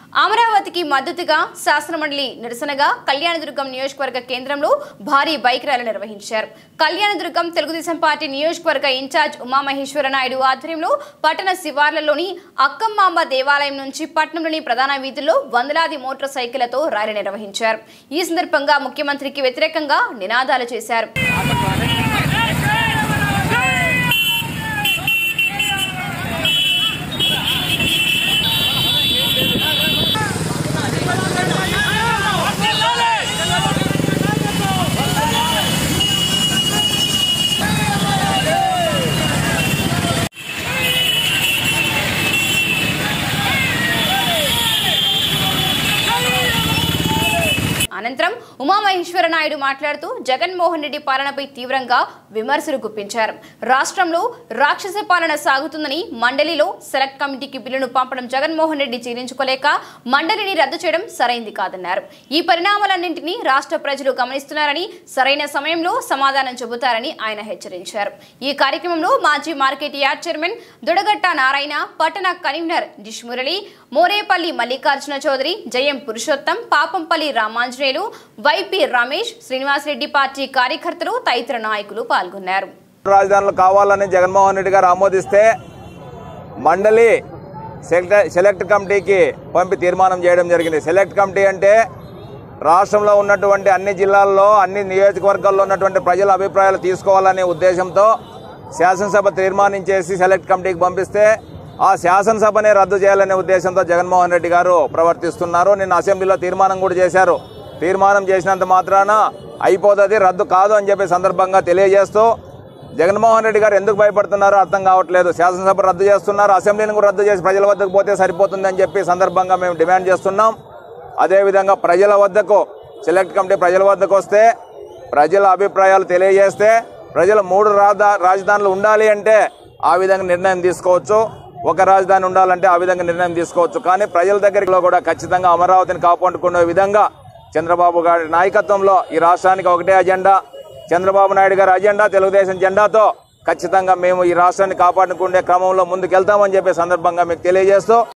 అమరావతికి మద్దతుగా శాసనమండలి నిరసనగా కళ్యాణదుర్గం నియోజకవర్గ కేంద్రంలో భారీ బైక్ ర్యాలీ నిర్వహించారు కళ్యాణదుర్గం తెలుగుదేశం పార్టీ నియోజకవర్గ ఇన్ఛార్జ్ ఉమామహేశ్వర నాయుడు ఆధ్వర్యంలో పట్టణ శివార్లలోని అక్కమ్మాంబ దేవాలయం నుంచి పట్టణంలోని ప్రధాన వీధుల్లో వందలాది మోటార్ సైకిళ్లతో ర్యాలీ నిర్వహించారు ఈ సందర్భంగా ముఖ్యమంత్రికి వ్యతిరేకంగా నినాదాలు చేశారు అనంతరం ఉమామహేశ్వర నాయుడు మాట్లాడుతూ జగన్మోహన్ రెడ్డి పాలనపై తీవ్రంగా విమర్శలు గుప్పించారు రాష్ట్రంలో రాక్షస పాలన సాగుతుందని మండలిలో సెలెక్ట్ కమిటీకి బిల్లును పంపడం జగన్మోహన్ రెడ్డి జీర్ణించుకోలేక మండలిని రద్దు చేయడం సరైంది కాదన్నారు ఈ పరిణామాలన్నింటినీ రాష్ట్ర ప్రజలు గమనిస్తున్నారని సరైన సమయంలో సమాధానం చెబుతారని ఆయన హెచ్చరించారు ఈ కార్యక్రమంలో మాజీ market yard chairman Dudagatta Narayana పట్టణ కన్వీనర్ డిష్ మురళి మోరేపల్లి మల్లికార్జున చౌదరి జయం పురుషోత్తం పాపంపల్లి రామాంజనేయులు వైపి రమేష్ శ్రీనివాసరెడ్డి పార్టీ కార్యకర్తలు తదితర నాయకులు పాల్గొన్నారు రాజధానులు కావాలని జగన్మోహన్ రెడ్డి గారు ఆమోదిస్తే మండలి సెలెక్ట్ సెలెక్ట్ కమిటీకి పంపి తీర్మానం చేయడం జరిగింది సెలెక్ట్ కమిటీ అంటే రాష్ట్రంలో ఉన్నటువంటి అన్ని జిల్లాల్లో అన్ని నియోజకవర్గాల్లో ఉన్నటువంటి ప్రజల అభిప్రాయాలు తీసుకోవాలనే ఉద్దేశంతో శాసనసభ తీర్మానించేసి సెలెక్ట్ కమిటీకి పంపిస్తే ఆ శాసనసభనే రద్దు చేయాలనే ఉద్దేశంతో జగన్మోహన్ రెడ్డి గారు ప్రవర్తిస్తున్నారు నిన్న అసెంబ్లీలో తీర్మానం కూడా చేశారు తీర్మానం చేసినంత మాత్రాన అయిపోతుంది రద్దు కాదు అని చెప్పే సందర్భంగా తెలియజేస్తూ జగన్మోహన్ రెడ్డి గారు ఎందుకు భయపడుతున్నారో అర్థం కావట్లేదు శాసనసభ రద్దు చేస్తున్నారు అసెంబ్లీని కూడా రద్దు చేసి ప్రజల వద్దకు పోతే సరిపోతుందని చెప్పి సందర్భంగా మేము డిమాండ్ చేస్తున్నాం అదేవిధంగా ప్రజల వద్దకు సెలెక్ట్ కమిటీ ప్రజల వద్దకు వస్తే ప్రజల అభిప్రాయాలు తెలియజేస్తే ప్రజలు మూడు రాజధా రాజధానులు ఉండాలి అంటే ఆ విధంగా నిర్ణయం తీసుకోవచ్చు ఒక రాజధాని ఉండాలంటే ఆ విధంగా నిర్ణయం తీసుకోవచ్చు కానీ ప్రజల దగ్గరలో కూడా ఖచ్చితంగా అమరావతిని కాపాడుకునే విధంగా చంద్రబాబు గారి నాయకత్వంలో ఈ రాష్ట్రానికి ఒకటే అజెండా చంద్రబాబు నాయుడు గారి అజెండా తెలుగుదేశం జెండాతో ఖచ్చితంగా మేము ఈ రాష్ట్రాన్ని కాపాడుకునే క్రమంలో ముందుకెళ్తామని చెప్పే సందర్భంగా మీకు తెలియజేస్తూ